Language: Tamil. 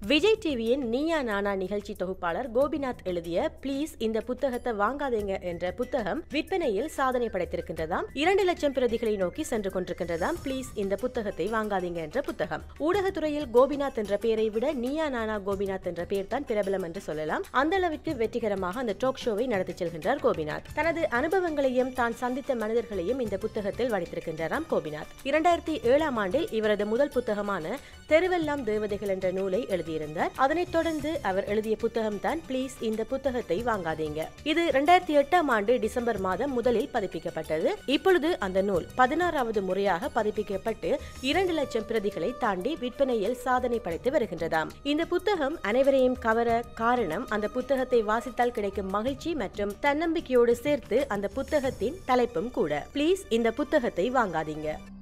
விஜய் டிவியின் நீயா நானா நிகழ்ச்சி தொகுப்பாளர் கோபிநாத் எழுதிய ப்ளீஸ் இந்த புத்தகத்தை வாங்காதீங்க என்ற புத்தகம் விற்பனையில் சாதனை படைத்திருக்கின்றதாம் இரண்டு லட்சம் பிரதிகளை நோக்கி சென்று கொண்டிருக்கின்றதாம் ப்ளீஸ் இந்த புத்தகத்தை வாங்காதீங்க என்ற புத்தகம் ஊடகத்துறையில் கோபிநாத் என்ற பெயரை விட நீயா நானா கோபிநாத் என்ற பெயர் தான் பிரபலம் என்று சொல்லலாம் அந்த அளவிற்கு வெற்றிகரமாக அந்த டாக் ஷோவை நடத்தி செல்கின்றார் கோபிநாத் தனது அனுபவங்களையும் தான் சந்தித்த மனிதர்களையும் இந்த புத்தகத்தில் வடித்திருக்கின்றாராம் கோபிநாத் இரண்டாயிரத்தி ஏழாம் ஆண்டில் இவரது முதல் புத்தகமான தெருவெல்லாம் தேவதைகள் என்ற நூலை எழுதியிருந்தார் அதனைத் தொடர்ந்து அவர் எழுதிய புத்தகம் தான் ப்ளீஸ் இந்த புத்தகத்தை வாங்காதீங்க இது இரண்டாயிரத்தி எட்டாம் ஆண்டு டிசம்பர் மாதம் முதலில் பதிப்பிக்கப்பட்டது இப்பொழுது அந்த நூல் பதினாறாவது முறையாக பதிப்பிக்கப்பட்டு இரண்டு லட்சம் பிரதிகளை தாண்டி விற்பனையில் சாதனை படைத்து வருகின்றதாம் இந்த புத்தகம் அனைவரையும் கவர காரணம் அந்த புத்தகத்தை வாசித்தால் கிடைக்கும் மகிழ்ச்சி மற்றும் தன்னம்பிக்கையோடு சேர்த்து அந்த புத்தகத்தின் தலைப்பும் கூட ப்ளீஸ் இந்த புத்தகத்தை வாங்காதீங்க